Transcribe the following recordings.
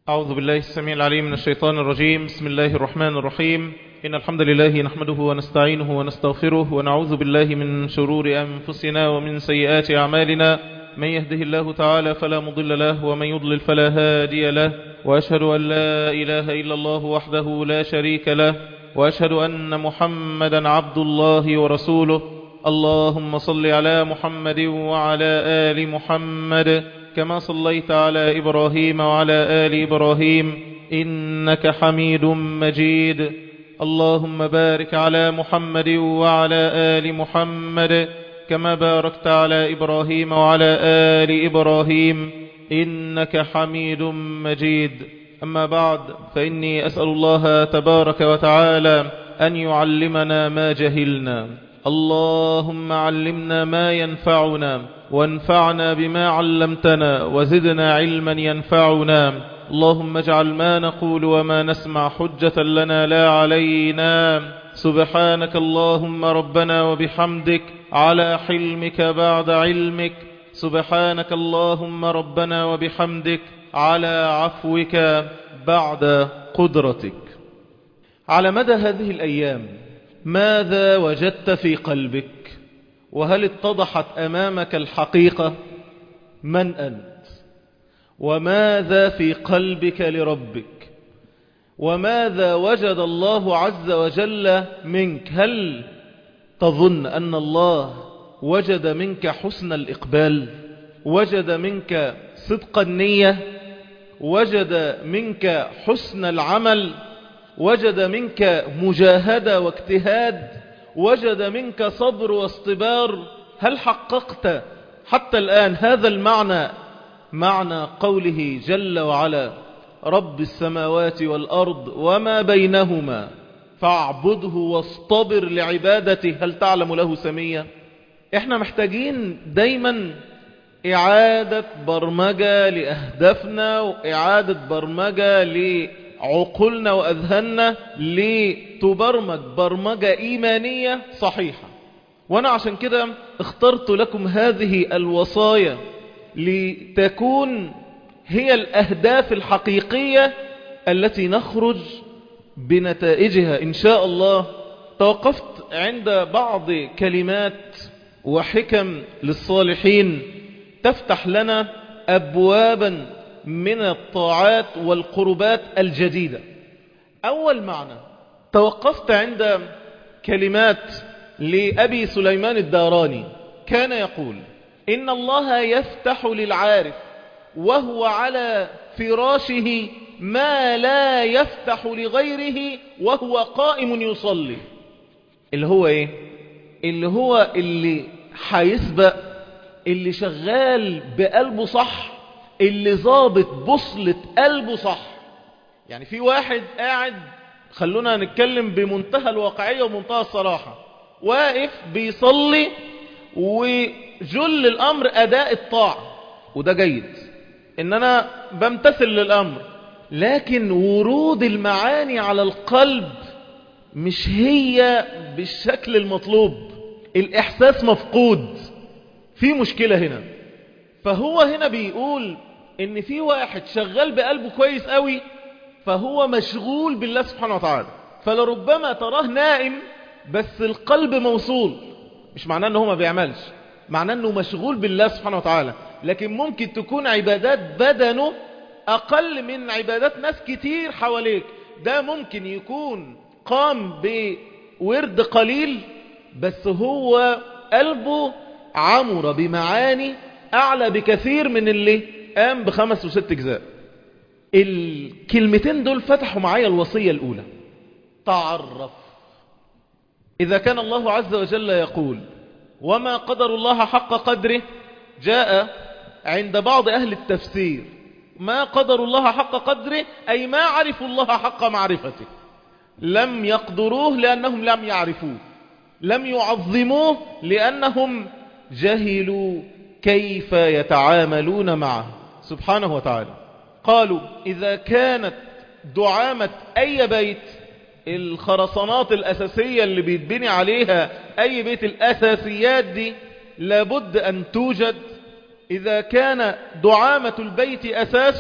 أعوذ بالله السميع العليم من الشيطان الرجيم بسم الله الرحمن الرحيم إن الحمد لله نحمده ونستعينه ونستغفره ونعوذ بالله من شرور أنفسنا ومن سيئات أعمالنا من يهده الله تعالى فلا مضل له ومن يضلل فلا هادي له وأشهد أن لا إله إلا الله وحده لا شريك له وأشهد أن محمدا عبد الله ورسوله اللهم صل على محمد وعلى آل محمد كما صليت على إبراهيم وعلى آل إبراهيم إنك حميد مجيد اللهم بارك على محمد وعلى آل محمد كما باركت على إبراهيم وعلى آل إبراهيم إنك حميد مجيد أما بعد فإني أسأل الله تبارك وتعالى أن يعلمنا ما جهلنا اللهم علمنا ما ينفعنا وانفعنا بما علمتنا وزدنا علما ينفعنا اللهم اجعل ما نقول وما نسمع حجة لنا لا علينا سبحانك اللهم ربنا وبحمدك على حلمك بعد علمك سبحانك اللهم ربنا وبحمدك على عفوك بعد قدرتك على مدى هذه الأيام ماذا وجدت في قلبك وهل اتضحت أمامك الحقيقة من أنت وماذا في قلبك لربك وماذا وجد الله عز وجل منك هل تظن أن الله وجد منك حسن الإقبال وجد منك صدق النية وجد منك حسن العمل وجد منك مجاهدة واجتهاد وجد منك صبر واصطبار هل حققت حتى الآن هذا المعنى معنى قوله جل وعلا رب السماوات والأرض وما بينهما فاعبده واصطبر لعبادته هل تعلم له سمية احنا محتاجين دايما إعادة برمجة لأهدافنا وإعادة برمجة لعقولنا وأذهاننا لتبرمج برمجة إيمانية صحيحة وأنا عشان كده اخترت لكم هذه الوصايا لتكون هي الأهداف الحقيقية التي نخرج بنتائجها إن شاء الله توقفت عند بعض كلمات وحكم للصالحين تفتح لنا أبوابا من الطاعات والقربات الجديدة أول معنى توقفت عند كلمات لأبي سليمان الداراني كان يقول إن الله يفتح للعارف وهو على فراشه ما لا يفتح لغيره وهو قائم يصلي اللي هو ايه اللي هو اللي هيسبق اللي شغال بقلبه صح اللي ظابط بصلة قلبه صح يعني في واحد قاعد خلونا نتكلم بمنتهى الواقعية ومنتهى الصراحة واقف بيصلي وجل الأمر أداء الطاعة وده جيد إن أنا بمتثل للأمر لكن ورود المعاني على القلب مش هي بالشكل المطلوب الإحساس مفقود في مشكلة هنا فهو هنا بيقول ان في واحد شغال بقلبه كويس قوي فهو مشغول بالله سبحانه وتعالى فلربما تراه نائم بس القلب موصول مش معناه انه هو ما بيعملش معناه انه مشغول بالله سبحانه وتعالى لكن ممكن تكون عبادات بدنه اقل من عبادات ناس كتير حواليك ده ممكن يكون قام بورد قليل بس هو قلبه عمر بمعاني أعلى بكثير من اللي قام بخمس وست اجزاء الكلمتين دول فتحوا معايا الوصية الأولى تعرف إذا كان الله عز وجل يقول وما قدر الله حق قدره جاء عند بعض أهل التفسير ما قدر الله حق قدره أي ما عرفوا الله حق معرفته لم يقدروه لأنهم لم يعرفوه لم يعظموه لأنهم جهلوا كيف يتعاملون معه سبحانه وتعالى قالوا إذا كانت دعامة أي بيت الخرسانات الأساسية اللي بيتبني عليها أي بيت الأساسيات دي لابد أن توجد إذا كان دعامة البيت أساسه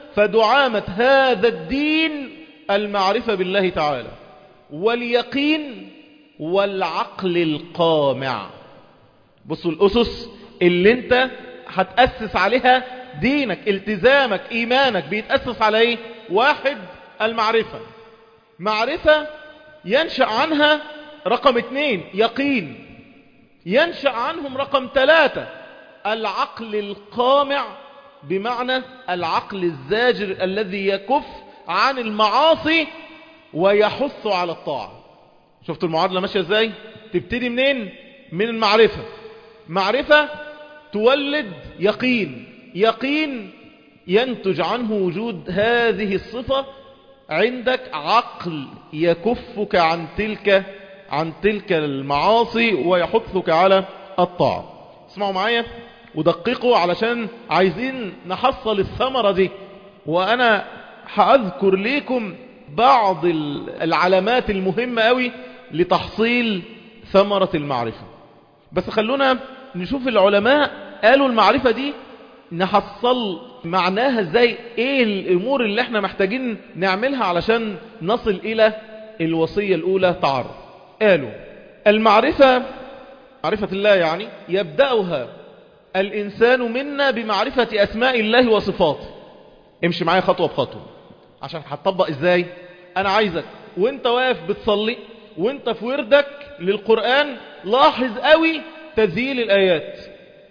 فدعامة هذا الدين المعرفة بالله تعالى واليقين والعقل القامع بصوا الأسس اللي انت هتأسس عليها دينك التزامك إيمانك بيتأسس على ايه واحد المعرفة معرفة ينشأ عنها رقم اثنين يقين ينشأ عنهم رقم ثلاثة العقل القامع بمعنى العقل الزاجر الذي يكف عن المعاصي ويحث على الطاعة شفتوا المعادلة ماشية ازاي تبتدي منين من المعرفة معرفة تولد يقين يقين ينتج عنه وجود هذه الصفة عندك عقل يكفك عن تلك عن تلك المعاصي ويحثك على الطاعة اسمعوا معايا ودققوا علشان عايزين نحصل الثمرة دي وأنا هأذكر لكم بعض العلامات المهمة قوي لتحصيل ثمرة المعرفة بس خلونا نشوف العلماء قالوا المعرفة دي نحصل معناها ازاي ايه الامور اللي احنا محتاجين نعملها علشان نصل الى الوصية الاولى تعرف قالوا المعرفة معرفة الله يعني يبدأها الإنسان منا بمعرفة أسماء الله وصفاته امشي معايا خطوة بخطوة عشان هتطبق ازاي انا عايزك وانت واقف بتصلي وانت في وردك للقرآن لاحظ قوي تذييل الآيات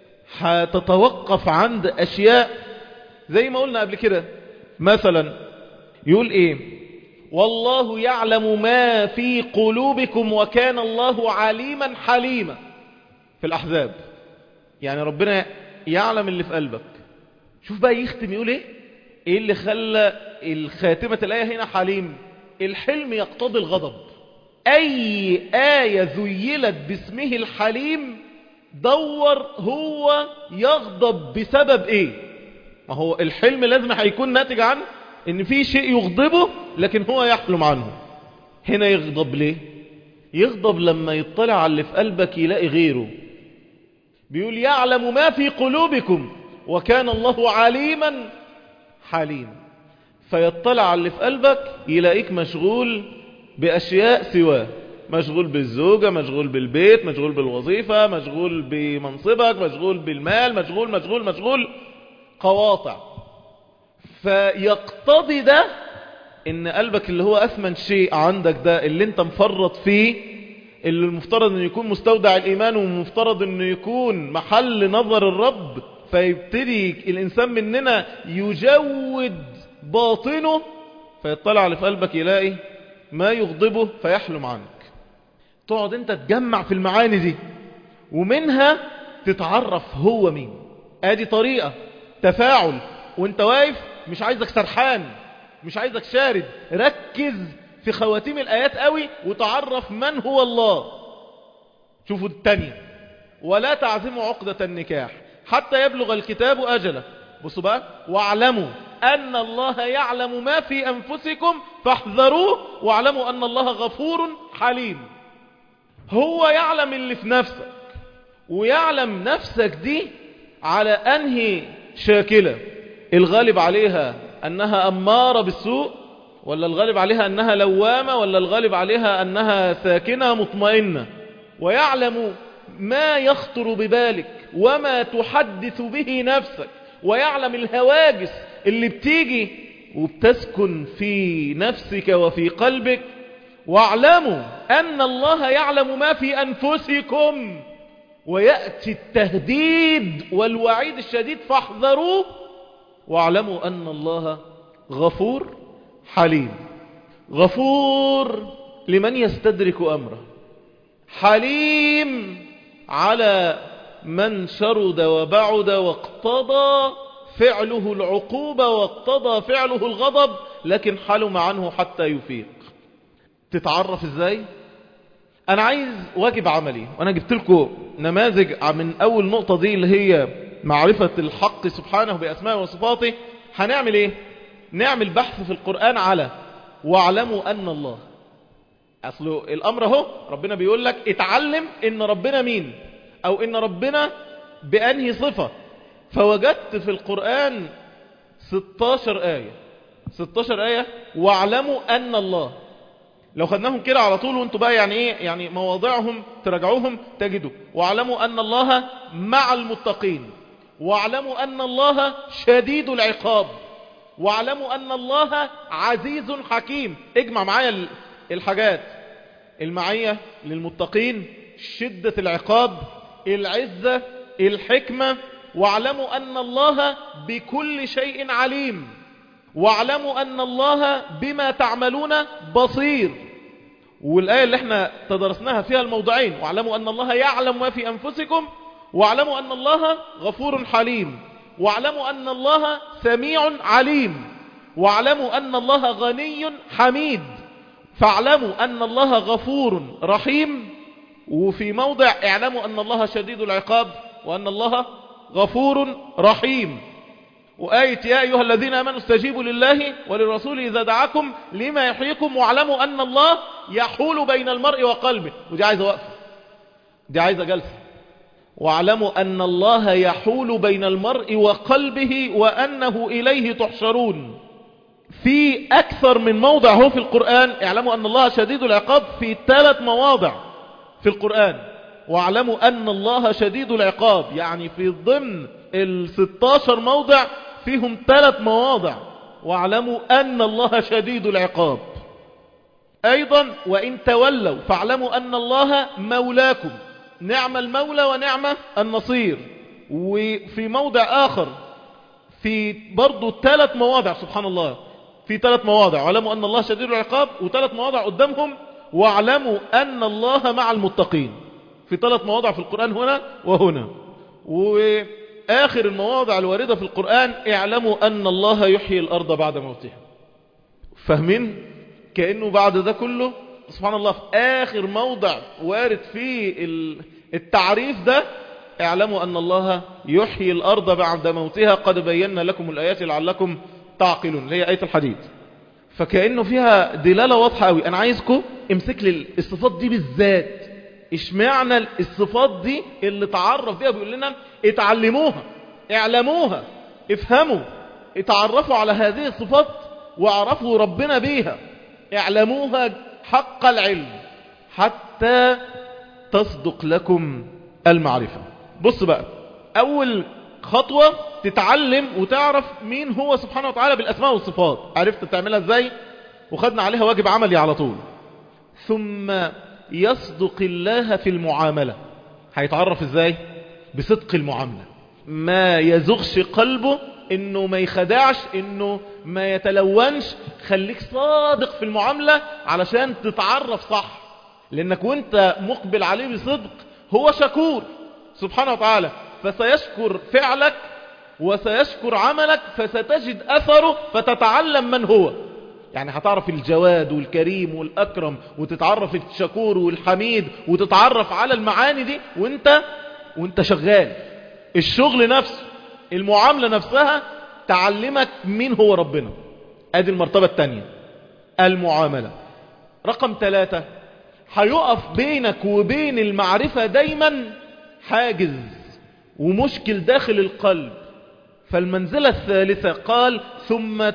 هتتوقف عند أشياء زي ما قلنا قبل كده مثلا يقول ايه والله يعلم ما في قلوبكم وكان الله عليما حليما في الأحزاب يعني ربنا يعلم اللي في قلبك شوف بقى يختم يقول ايه ايه اللي خلى الخاتمة الآية هنا حليم الحلم يقتضي الغضب اي آية ذيلت باسمه الحليم دور هو يغضب بسبب ايه ما هو الحلم لازم هيكون ناتج عن ان في شيء يغضبه لكن هو يحلم عنه هنا يغضب ليه يغضب لما يطلع على اللي في قلبك يلاقي غيره بيقول يعلم ما في قلوبكم وكان الله عليما حليما فيطلع على اللي في قلبك يلاقيك مشغول بأشياء سواه مشغول بالزوجة مشغول بالبيت مشغول بالوظيفة مشغول بمنصبك مشغول بالمال مشغول مشغول مشغول قواطع فيقتضي ده ان قلبك اللي هو اثمن شيء عندك ده اللي انت مفرط فيه اللي المفترض انه يكون مستودع الايمان ومفترض انه يكون محل نظر الرب فيبتدي الانسان مننا يجود باطنه فيطلع اللي في قلبك يلاقي ما يغضبه فيحلم عنك تقعد انت تجمع في المعاني دي ومنها تتعرف هو مين ادي طريقة تفاعل وانت واقف مش عايزك سرحان مش عايزك شارد ركز في خواتيم الآيات قوي وتعرف من هو الله شوفوا التانية ولا تعزموا عقدة النكاح حتى يبلغ الكتاب أجله بصوا بقى واعلموا أن الله يعلم ما في أنفسكم فاحذروه واعلموا أن الله غفور حليم هو يعلم اللي في نفسك ويعلم نفسك دي على أنهي شاكلة الغالب عليها أنها أمارة بالسوء ولا الغالب عليها أنها لوامة ولا الغالب عليها أنها ساكنة مطمئنة ويعلم ما يخطر ببالك وما تحدث به نفسك ويعلم الهواجس اللي بتيجي وبتسكن في نفسك وفي قلبك واعلموا أن الله يعلم ما في أنفسكم ويأتي التهديد والوعيد الشديد فاحذروه واعلموا أن الله غفور حليم غفور لمن يستدرك أمره حليم على من شرد وبعد واقتضى فعله العقوبة واقتضى فعله الغضب لكن حلم عنه حتى يفيق تتعرف ازاي انا عايز واجب عملي وانا جبت لكم نماذج من اول نقطة دي اللي هي معرفة الحق سبحانه باسمائه وصفاته هنعمل ايه نعمل بحث في القرآن على واعلموا ان الله اصله الامر اهو ربنا بيقول لك اتعلم ان ربنا مين او ان ربنا بانهي صفة فوجدت في القرآن 16 آية 16 آية واعلموا أن الله لو خدناهم كده على طول وانتوا بقى يعني ايه يعني مواضعهم تراجعوهم تجدوا واعلموا أن الله مع المتقين واعلموا أن الله شديد العقاب واعلموا أن الله عزيز حكيم اجمع معايا الحاجات المعية للمتقين شدة العقاب العزة الحكمة واعلموا أن الله بكل شيء عليم واعلموا أن الله بما تعملون بصير والآية اللي احنا تدرسناها فيها الموضعين واعلموا أن الله يعلم ما في أنفسكم واعلموا أن الله غفور حليم واعلموا أن الله سميع عليم واعلموا أن الله غني حميد فاعلموا أن الله غفور رحيم وفي موضع اعلموا أن الله شديد العقاب وأن الله غفور رحيم وآية يا أيها الذين آمنوا استجيبوا لله وللرسول إذا دعاكم لما يحييكم واعلموا أن الله يحول بين المرء وقلبه ودي عايزة وقفة دي عايزة جلسة واعلموا أن الله يحول بين المرء وقلبه وأنه إليه تحشرون في أكثر من موضع هو في القرآن اعلموا أن الله شديد العقاب في ثلاث مواضع في القرآن واعلموا أن الله شديد العقاب يعني في ضمن ال 16 موضع فيهم ثلاث مواضع واعلموا أن الله شديد العقاب أيضا وإن تولوا فاعلموا أن الله مولاكم نعم المولى ونعم النصير وفي موضع آخر في برضو ثلاث مواضع سبحان الله في ثلاث مواضع واعلموا أن الله شديد العقاب وثلاث مواضع قدامهم واعلموا أن الله مع المتقين في ثلاث مواضع في القرآن هنا وهنا وآخر المواضع الواردة في القرآن اعلموا أن الله يحيي الأرض بعد موتها فاهمين كأنه بعد ده كله سبحان الله في آخر موضع وارد فيه التعريف ده اعلموا أن الله يحيي الأرض بعد موتها قد بينا لكم الآيات لعلكم تعقلون اللي هي آية الحديد فكأنه فيها دلالة واضحة قوي أنا عايزكم امسك لي الصفات دي بالذات اشمعنى الصفات دي اللي تعرف بيها بيقول لنا اتعلموها اعلموها افهموا اتعرفوا على هذه الصفات واعرفوا ربنا بيها اعلموها حق العلم حتى تصدق لكم المعرفة بص بقى اول خطوة تتعلم وتعرف مين هو سبحانه وتعالى بالاسماء والصفات عرفت تعملها ازاي وخدنا عليها واجب عملي على طول ثم يصدق الله في المعاملة هيتعرف ازاي بصدق المعاملة ما يزغش قلبه انه ما يخدعش انه ما يتلونش خليك صادق في المعاملة علشان تتعرف صح لانك وانت مقبل عليه بصدق هو شكور سبحانه وتعالى فسيشكر فعلك وسيشكر عملك فستجد أثره فتتعلم من هو يعني هتعرف الجواد والكريم والأكرم وتتعرف الشكور والحميد وتتعرف على المعاني دي وانت وانت شغال الشغل نفسه المعاملة نفسها تعلمك مين هو ربنا ادي المرتبة التانية المعاملة رقم ثلاثة هيقف بينك وبين المعرفة دايما حاجز ومشكل داخل القلب فالمنزلة الثالثة قال ثم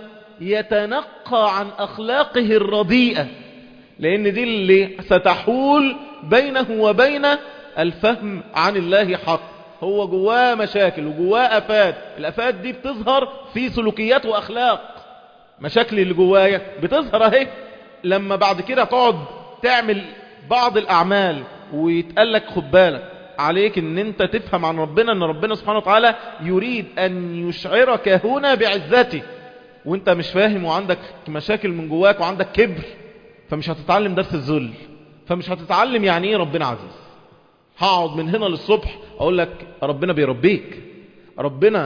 يتنقى عن أخلاقه الرديئة لأن دي اللي ستحول بينه وبين الفهم عن الله حق هو جواه مشاكل وجواه أفات الأفات دي بتظهر في سلوكيات وأخلاق مشاكل اللي جوايا بتظهر اهي لما بعد كده تقعد تعمل بعض الأعمال ويتقال لك خد بالك عليك ان انت تفهم عن ربنا ان ربنا سبحانه وتعالى يريد ان يشعرك هنا بعزته وانت مش فاهم وعندك مشاكل من جواك وعندك كبر فمش هتتعلم درس الذل فمش هتتعلم يعني ايه ربنا عزيز هقعد من هنا للصبح اقول لك ربنا بيربيك ربنا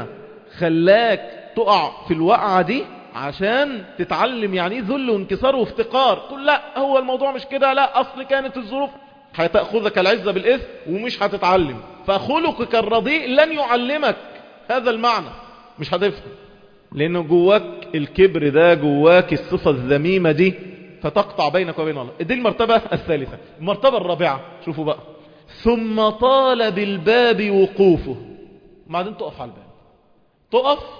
خلاك تقع في الوقعة دي عشان تتعلم يعني ايه ذل وانكسار وافتقار تقول لا هو الموضوع مش كده لا اصل كانت الظروف هتأخذك العزة بالإثم ومش هتتعلم فخلقك الرضيء لن يعلمك هذا المعنى مش هتفهم لأنه جواك الكبر ده جواك الصفة الذميمة دي فتقطع بينك وبين الله دي المرتبة الثالثة المرتبة الرابعة شوفوا بقى ثم طال بالباب وقوفه بعدين تقف على الباب تقف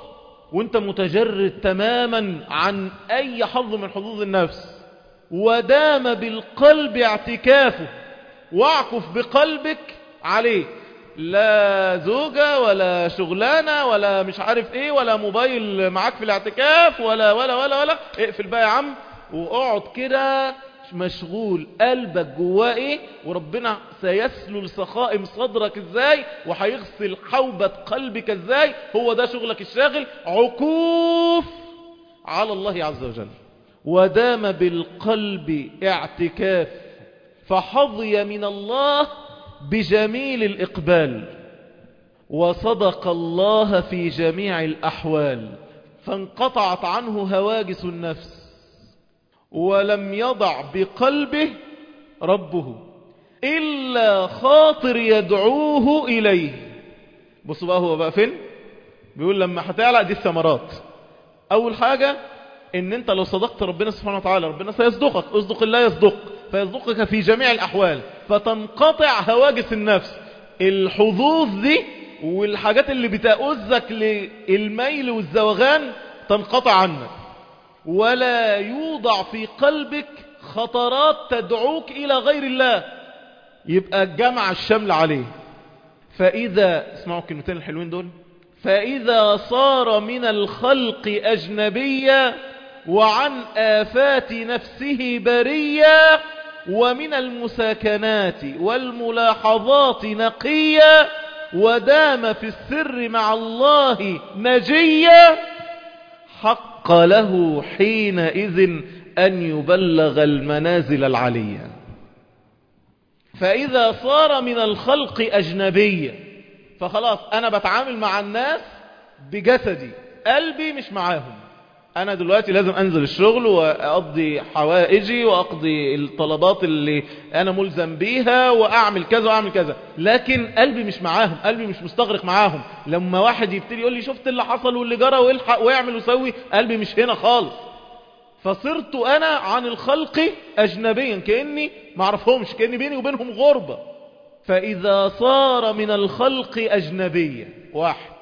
وانت متجرد تماما عن اي حظ من حظوظ النفس ودام بالقلب اعتكافه واعكف بقلبك عليه لا زوجة ولا شغلانة ولا مش عارف ايه ولا موبايل معاك في الاعتكاف ولا ولا ولا ولا اقفل بقى يا عم واقعد كده مشغول قلبك جواه ايه وربنا سيسلل سخائم صدرك ازاي وهيغسل حوبة قلبك ازاي هو ده شغلك الشاغل عكوف على الله عز وجل ودام بالقلب اعتكاف فحظي من الله بجميل الإقبال وصدق الله في جميع الأحوال فانقطعت عنه هواجس النفس ولم يضع بقلبه ربه إلا خاطر يدعوه إليه بصوا بقى هو بقى فين بيقول لما هتعلق دي الثمرات أول حاجة ان انت لو صدقت ربنا سبحانه وتعالى ربنا سيصدقك اصدق الله يصدق فيصدقك في جميع الأحوال فتنقطع هواجس النفس الحظوظ دي والحاجات اللي بتأذك للميل والزوغان تنقطع عنك ولا يوضع في قلبك خطرات تدعوك إلى غير الله يبقى جمع الشمل عليه فإذا اسمعوا الكلمتين الحلوين دول فإذا صار من الخلق أجنبيا وعن آفات نفسه بريا ومن المساكنات والملاحظات نقيا ودام في السر مع الله نجيا حق له حينئذ أن يبلغ المنازل العلية فإذا صار من الخلق أجنبيا فخلاص أنا بتعامل مع الناس بجسدي قلبي مش معاهم أنا دلوقتي لازم أنزل الشغل وأقضي حوائجي وأقضي الطلبات اللي أنا ملزم بيها وأعمل كذا وأعمل كذا لكن قلبي مش معاهم قلبي مش مستغرق معاهم لما واحد يبتدي يقول لي شفت اللي حصل واللي جرى ويلحق ويعمل ويسوي قلبي مش هنا خالص فصرت أنا عن الخلق أجنبيا كأني معرفهمش كأني بيني وبينهم غربة فإذا صار من الخلق أجنبيا واحد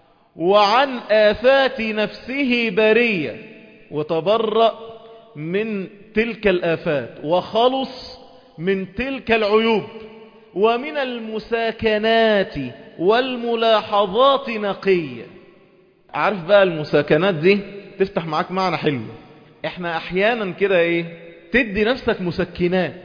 وعن آفات نفسه برية وتبرأ من تلك الآفات وخلص من تلك العيوب ومن المساكنات والملاحظات نقية عارف بقى المساكنات دي تفتح معاك معنى حلو احنا احيانا كده ايه تدي نفسك مسكنات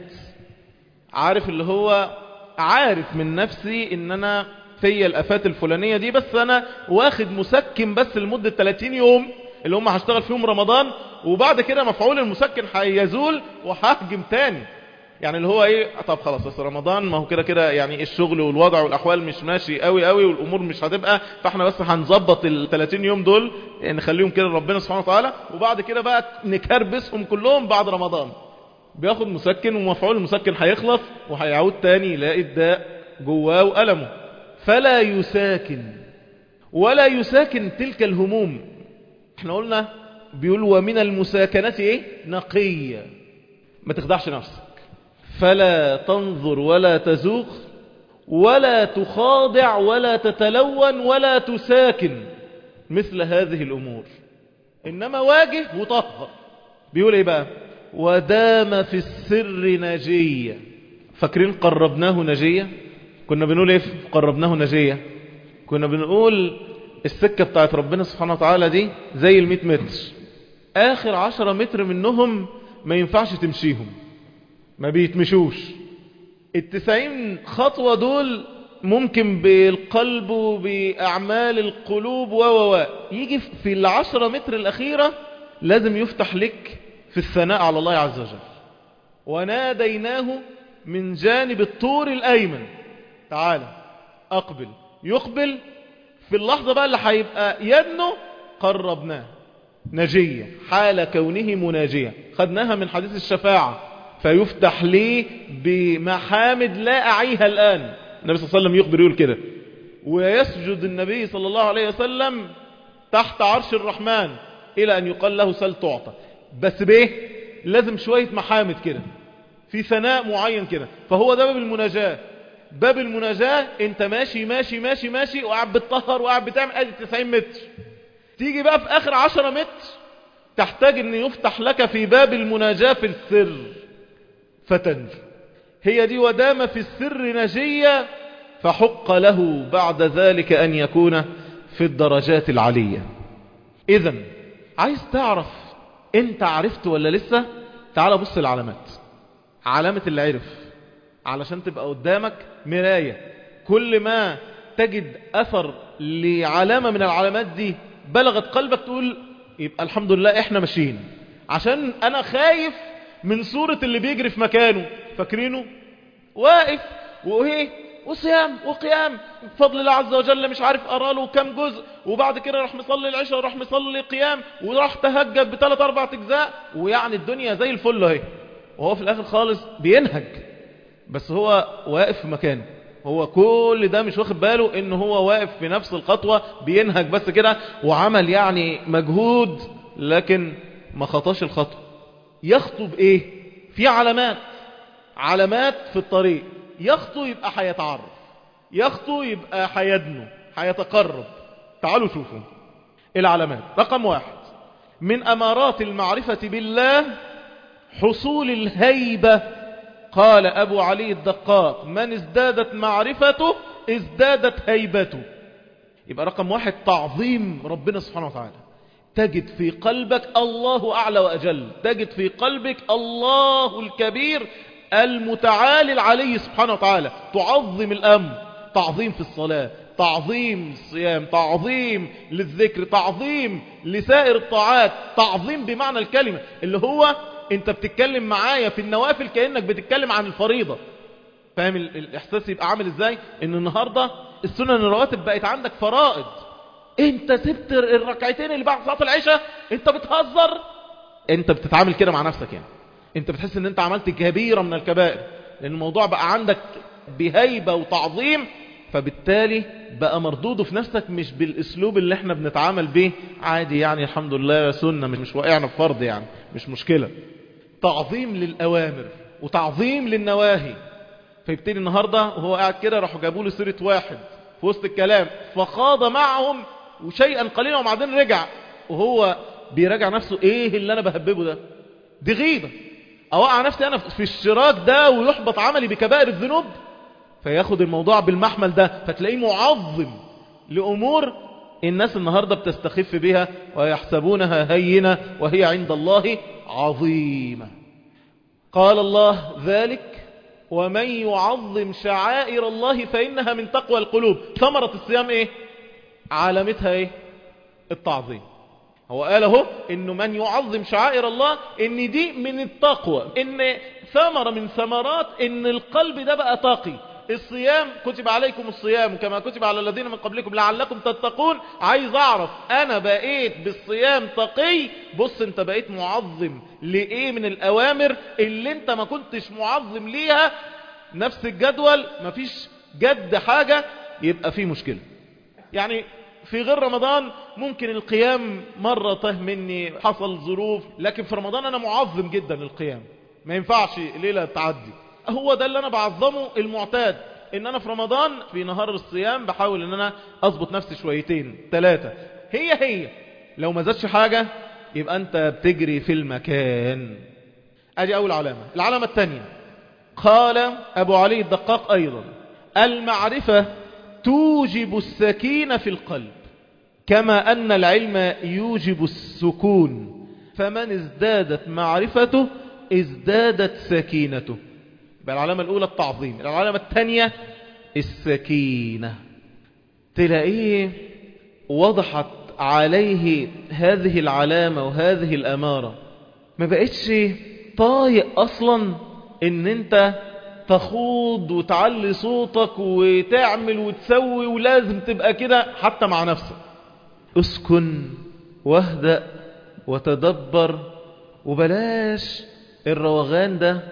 عارف اللي هو عارف من نفسي ان انا في الافات الفلانية دي بس انا واخد مسكن بس لمدة 30 يوم اللي هم هشتغل فيهم رمضان وبعد كده مفعول المسكن هيزول وههجم تاني يعني اللي هو ايه طب خلاص بس رمضان ما هو كده كده يعني الشغل والوضع والاحوال مش ماشي قوي قوي والامور مش هتبقى فاحنا بس هنظبط ال 30 يوم دول نخليهم كده ربنا سبحانه وتعالى وبعد كده بقى نكربسهم كلهم بعد رمضان بياخد مسكن ومفعول المسكن هيخلص وهيعود تاني يلاقي الداء جواه وألمه فلا يساكن ولا يساكن تلك الهموم احنا قلنا بيقول ومن المساكنات ايه نقية ما تخدعش نفسك فلا تنظر ولا تزوغ ولا تخاضع ولا تتلون ولا تساكن مثل هذه الأمور إنما واجه وطهر بيقول ايه بقى ودام في السر نجية فاكرين قربناه نجية كنا بنقول ايه قربناه نجية كنا بنقول السكة بتاعت ربنا سبحانه وتعالى دي زي المئة متر اخر عشرة متر منهم ما ينفعش تمشيهم ما بيتمشوش التسعين خطوة دول ممكن بالقلب وبأعمال القلوب و و يجي في العشرة متر الأخيرة لازم يفتح لك في الثناء على الله عز وجل وناديناه من جانب الطور الأيمن تعالى أقبل يقبل في اللحظة بقى اللي هيبقى يدنه قربناه نجية حال كونه مناجية خدناها من حديث الشفاعة فيفتح لي بمحامد لا أعيها الآن النبي صلى الله عليه وسلم يخبر يقول كده ويسجد النبي صلى الله عليه وسلم تحت عرش الرحمن إلى أن يقال له سل تعطى بس بيه لازم شوية محامد كده في ثناء معين كده فهو ده باب المناجاة باب المناجاة انت ماشي ماشي ماشي ماشي وقاعد بتطهر وقاعد بتعمل ادي 90 متر تيجي بقى في آخر عشرة متر تحتاج أن يفتح لك في باب المناجاة في السر فتنجو هي دي ودام في السر نجية فحق له بعد ذلك أن يكون في الدرجات العلية إذا عايز تعرف انت عرفت ولا لسه تعال بص العلامات علامة اللي عرف علشان تبقى قدامك مراية كل ما تجد أثر لعلامة من العلامات دي بلغت قلبك تقول يبقى الحمد لله احنا ماشيين عشان انا خايف من صورة اللي بيجري في مكانه فاكرينه واقف وايه وصيام وقيام بفضل الله عز وجل مش عارف قراله كم جزء وبعد كده راح مصلي العشاء وراح مصلي قيام وراح تهجد بثلاث اربع اجزاء ويعني الدنيا زي الفل اهي وهو في الاخر خالص بينهج بس هو واقف في مكانه هو كل ده مش واخد باله ان هو واقف في نفس الخطوة بينهج بس كده وعمل يعني مجهود لكن ما خطاش الخطوة يخطو بايه في علامات علامات في الطريق يخطو يبقى هيتعرف يخطو يبقى هيدنو هيتقرب تعالوا شوفوا العلامات رقم واحد من أمارات المعرفة بالله حصول الهيبة قال أبو علي الدقاق من ازدادت معرفته ازدادت هيبته يبقى رقم واحد تعظيم ربنا سبحانه وتعالى تجد في قلبك الله أعلى وأجل تجد في قلبك الله الكبير المتعالي العلي سبحانه وتعالى تعظم الأمر تعظيم في الصلاة تعظيم الصيام تعظيم للذكر تعظيم لسائر الطاعات تعظيم بمعنى الكلمة اللي هو انت بتتكلم معايا في النوافل كأنك بتتكلم عن الفريضة فاهم الاحساس يبقى عامل ازاي ان النهاردة السنن الرواتب بقت عندك فرائض انت سبت الركعتين اللي بعد صلاة العشاء انت بتهزر انت بتتعامل كده مع نفسك يعني انت بتحس ان انت عملت كبيرة من الكبائر لان الموضوع بقى عندك بهيبة وتعظيم فبالتالي بقى مردوده في نفسك مش بالاسلوب اللي احنا بنتعامل به عادي يعني الحمد لله سنة مش, مش واقعنا في فرض يعني مش مشكلة تعظيم للأوامر وتعظيم للنواهي فيبتدي النهاردة وهو قاعد كده راحوا جابوا له سيرة واحد في وسط الكلام فخاض معهم وشيئا قليلا وبعدين رجع وهو بيراجع نفسه ايه اللي انا بهببه ده دي غيبة اوقع نفسي انا في الشراك ده ويحبط عملي بكبائر الذنوب فياخد الموضوع بالمحمل ده فتلاقيه معظم لأمور الناس النهاردة بتستخف بها ويحسبونها هينة وهي عند الله عظيمة قال الله ذلك ومن يعظم شعائر الله فإنها من تقوى القلوب ثمرة الصيام ايه علامتها ايه التعظيم هو قال اهو انه من يعظم شعائر الله ان دي من التقوى ان ثمرة من ثمرات ان القلب ده بقى تقي الصيام كتب عليكم الصيام كما كتب على الذين من قبلكم لعلكم تتقون عايز اعرف انا بقيت بالصيام تقي بص انت بقيت معظم لايه من الاوامر اللي انت ما كنتش معظم ليها نفس الجدول مفيش جد حاجة يبقى في مشكلة يعني في غير رمضان ممكن القيام مرة طه مني حصل ظروف لكن في رمضان انا معظم جدا للقيام ما ينفعش ليلة تعدي هو ده اللي انا بعظمه المعتاد ان انا في رمضان في نهار الصيام بحاول ان انا اضبط نفسي شويتين ثلاثة هي هي لو ما زادش حاجة يبقى انت بتجري في المكان ادي اول علامة العلامة الثانية قال ابو علي الدقاق ايضا المعرفة توجب السكينة في القلب كما ان العلم يوجب السكون فمن ازدادت معرفته ازدادت سكينته يبقى العلامة الأولى التعظيم العلامة الثانية السكينة تلاقيه وضحت عليه هذه العلامة وهذه الأمارة ما بقتش طايق أصلا ان انت تخوض وتعلي صوتك وتعمل وتسوي ولازم تبقى كده حتى مع نفسك اسكن واهدأ وتدبر وبلاش الروغان ده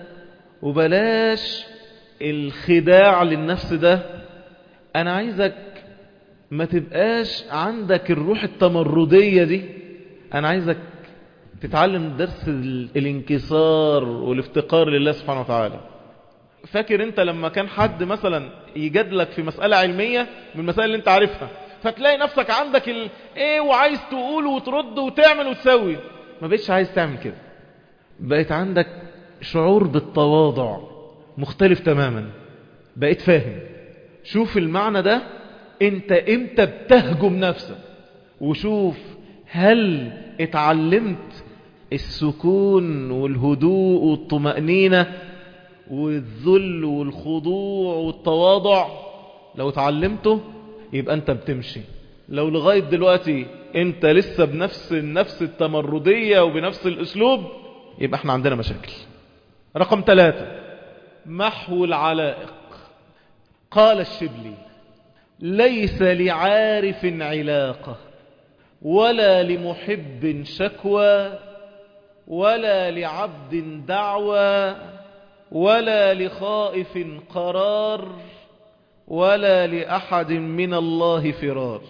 وبلاش الخداع للنفس ده انا عايزك ما تبقاش عندك الروح التمردية دي انا عايزك تتعلم درس الانكسار والافتقار لله سبحانه وتعالى فاكر انت لما كان حد مثلا يجادلك في مسألة علمية من المسائل اللي انت عارفها فتلاقي نفسك عندك ال... ايه وعايز تقول وترد وتعمل وتسوي ما بقتش عايز تعمل كده بقيت عندك شعور بالتواضع مختلف تماما بقيت فاهم شوف المعنى ده انت امتى بتهجم نفسك وشوف هل اتعلمت السكون والهدوء والطمأنينة والذل والخضوع والتواضع لو اتعلمته يبقى انت بتمشي لو لغاية دلوقتي انت لسه بنفس النفس التمردية وبنفس الاسلوب يبقى احنا عندنا مشاكل رقم ثلاثة محو العلائق قال الشبلي ليس لعارف علاقة ولا لمحب شكوى ولا لعبد دعوى ولا لخائف قرار ولا لأحد من الله فرار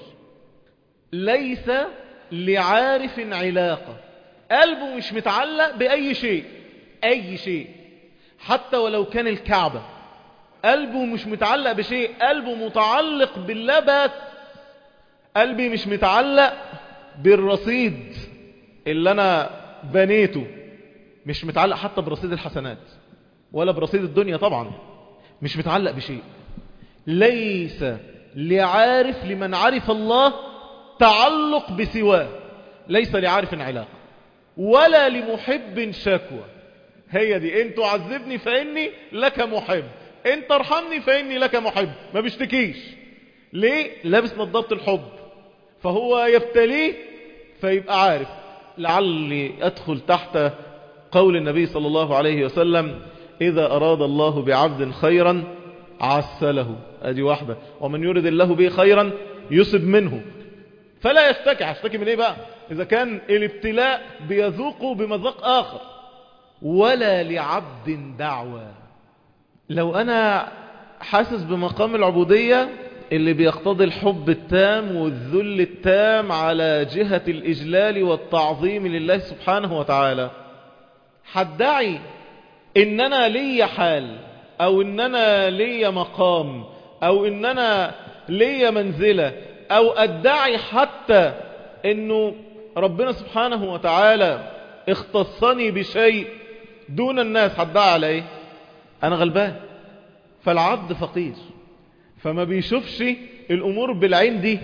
ليس لعارف علاقة قلبه مش متعلق بأي شيء أي شيء حتى ولو كان الكعبة قلبه مش متعلق بشيء قلبه متعلق بالله بس قلبي مش متعلق بالرصيد اللي أنا بنيته مش متعلق حتى برصيد الحسنات ولا برصيد الدنيا طبعا مش متعلق بشيء ليس لعارف لمن عرف الله تعلق بسواه ليس لعارف علاقة ولا لمحب شكوى هي دي انت عذبني فإني لك محب انت ارحمني فإني لك محب ما بيشتكيش ليه لابس نظارة الحب فهو يبتليه فيبقى عارف لعلي أدخل تحت قول النبي صلى الله عليه وسلم إذا أراد الله بعبد خيرا عسله أدي واحدة ومن يرد الله به خيرا يصب منه فلا يشتكي هشتكي من ايه بقى اذا كان الابتلاء بيذوقه بمذاق اخر ولا لعبد دعوة لو انا حاسس بمقام العبودية اللي بيقتضي الحب التام والذل التام على جهة الإجلال والتعظيم لله سبحانه وتعالى حدعي إن أنا لي حال أو إن أنا لي مقام أو إن أنا لي منزلة أو أدعي حتى إنه ربنا سبحانه وتعالى اختصني بشيء دون الناس هدعي على إيه أنا غلبان فالعبد فقير فما بيشوفش الأمور بالعين دي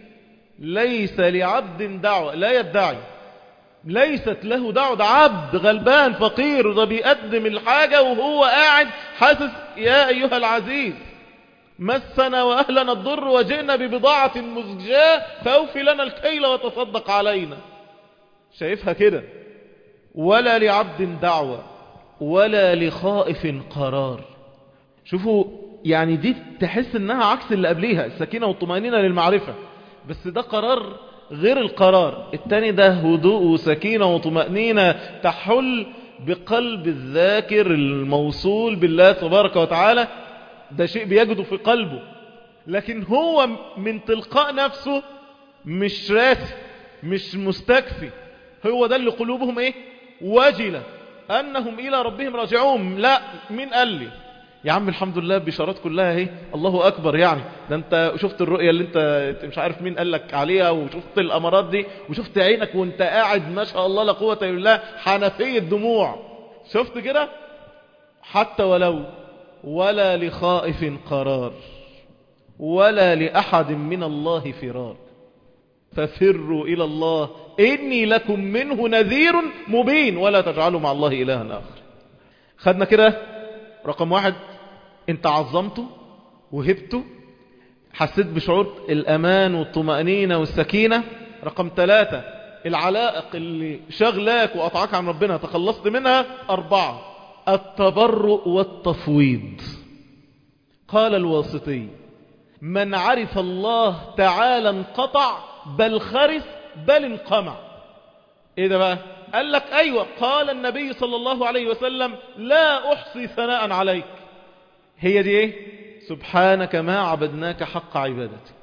ليس لعبد دعوة لا يدعي ليست له دعوة ده عبد غلبان فقير وده بيقدم الحاجة وهو قاعد حاسس يا أيها العزيز مسنا وأهلنا الضر وجئنا ببضاعة مزجاة فأوفي لنا الكيل وتصدق علينا شايفها كده ولا لعبد دعوة ولا لخائف قرار شوفوا يعني دي تحس انها عكس اللي قبليها السكينة والطمأنينة للمعرفة بس ده قرار غير القرار التاني ده هدوء وسكينة وطمأنينة تحل بقلب الذاكر الموصول بالله تبارك وتعالى ده شيء بيجده في قلبه لكن هو من تلقاء نفسه مش راسي مش مستكفي هو ده اللي قلوبهم ايه وجلة انهم الى ربهم راجعون لا مين قال لي يا عم الحمد لله بشارات كلها اهي الله اكبر يعني ده انت شفت الرؤية اللي انت مش عارف مين قال لك عليها وشفت الامارات دي وشفت عينك وانت قاعد ما شاء الله لا قوة الا بالله حنفية دموع شفت كده حتى ولو ولا لخائف قرار ولا لأحد من الله فرار ففروا إلى الله إني لكم منه نذير مبين ولا تجعلوا مع الله إلها آخر خدنا كده رقم واحد انت عظمته وهبته حسيت بشعور الأمان والطمأنينة والسكينة رقم ثلاثة العلائق اللي شغلاك وقطعك عن ربنا تخلصت منها أربعة التبرؤ والتفويض قال الواسطي من عرف الله تعالى انقطع بل خرس بل انقمع ايه ده بقى قال لك ايوه قال النبي صلى الله عليه وسلم لا احصي ثناء عليك هي دي ايه سبحانك ما عبدناك حق عبادتك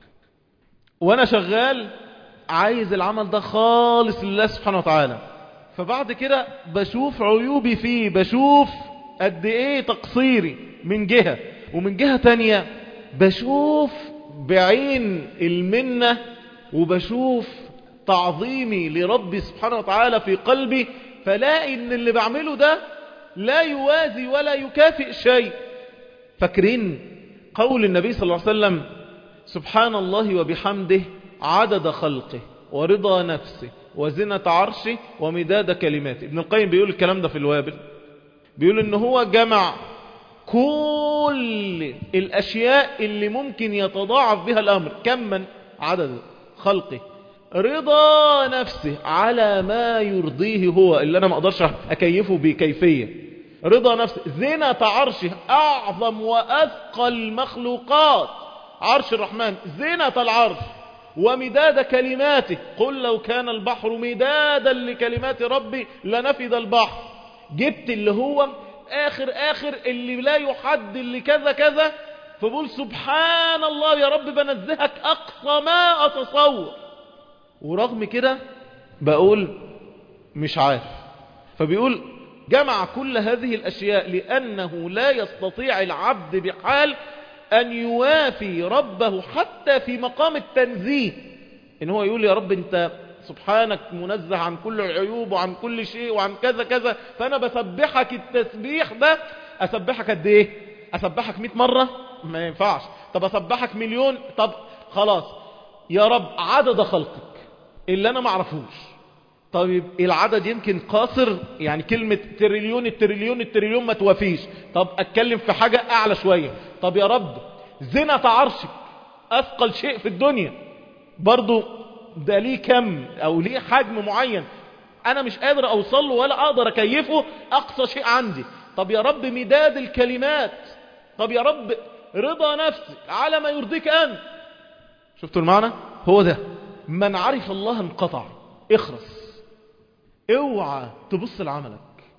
وانا شغال عايز العمل ده خالص لله سبحانه وتعالى فبعد كده بشوف عيوبي فيه بشوف قد ايه تقصيري من جهة ومن جهة تانية بشوف بعين المنة وبشوف تعظيمي لربي سبحانه وتعالى في قلبي فلاقي ان اللي بعمله ده لا يوازي ولا يكافئ شيء فاكرين قول النبي صلى الله عليه وسلم سبحان الله وبحمده عدد خلقه ورضا نفسه وزنة عرشه ومداد كلماته ابن القيم بيقول الكلام ده في الوابل بيقول ان هو جمع كل الاشياء اللي ممكن يتضاعف بها الامر كما عدد خلقه رضا نفسه على ما يرضيه هو اللي انا ما اقدرش اكيفه بكيفية رضا نفسه زنة عرشه اعظم واثقل المخلوقات عرش الرحمن زنة العرش ومداد كلماته قل لو كان البحر مدادا لكلمات ربي لنفذ البحر جبت اللي هو آخر آخر اللي لا يحد اللي كذا كذا فبقول سبحان الله يا رب بنزهك أقصى ما أتصور ورغم كده بقول مش عارف فبيقول جمع كل هذه الأشياء لأنه لا يستطيع العبد بحال أن يوافي ربه حتى في مقام التنزيه إن هو يقول يا رب أنت سبحانك منزه عن كل العيوب وعن كل شيء وعن كذا كذا فأنا بسبحك التسبيح ده أسبحك قد إيه أسبحك مئة مرة ما ينفعش طب أسبحك مليون طب خلاص يا رب عدد خلقك اللي أنا معرفوش طيب العدد يمكن قاصر يعني كلمة تريليون التريليون التريليون ما توافيش طب اتكلم في حاجة اعلى شوية طب يا رب زنة عرشك اثقل شيء في الدنيا برضو ده ليه كم او ليه حجم معين انا مش قادر اوصل له ولا اقدر اكيفه اقصى شيء عندي طب يا رب مداد الكلمات طب يا رب رضا نفسك على ما يرضيك انت شفتوا المعنى هو ده من عرف الله انقطع اخرس اوعى تبص لعملك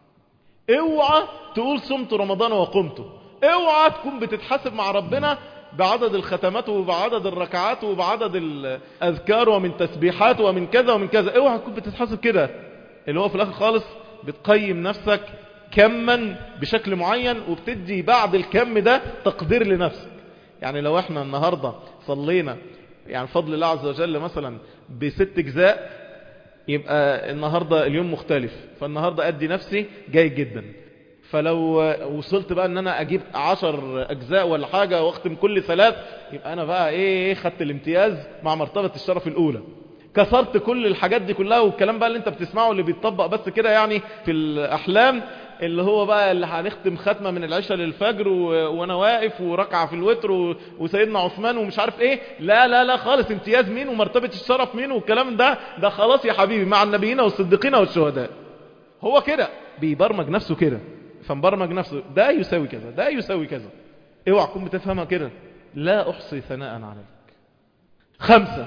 اوعى تقول صمت رمضان وقمته اوعى تكون بتتحاسب مع ربنا بعدد الختمات وبعدد الركعات وبعدد الأذكار ومن تسبيحات ومن كذا ومن كذا اوعى تكون بتتحاسب كده اللي هو في الآخر خالص بتقيم نفسك كما بشكل معين وبتدي بعد الكم ده تقدير لنفسك يعني لو احنا النهاردة صلينا يعني فضل الله عز وجل مثلا بست اجزاء يبقى النهاردة اليوم مختلف فالنهاردة أدي نفسي جيد جدا فلو وصلت بقى ان انا اجيب عشر اجزاء ولا حاجة واختم كل ثلاث يبقى انا بقى ايه خدت الامتياز مع مرتبة الشرف الاولى كسرت كل الحاجات دي كلها والكلام بقى اللي انت بتسمعه اللي بيتطبق بس كده يعني في الاحلام اللي هو بقى اللي هنختم ختمة من العشاء للفجر و... وانا واقف وركعة في الوتر و... وسيدنا عثمان ومش عارف ايه لا لا لا خالص امتياز مين ومرتبة الشرف مين والكلام ده ده خلاص يا حبيبي مع النبيين والصديقين والشهداء هو كده بيبرمج نفسه كده فمبرمج نفسه ده يساوي كذا ده يساوي كذا اوعى تكون بتفهمها كده لا احصي ثناء عليك خمسة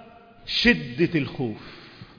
شدة الخوف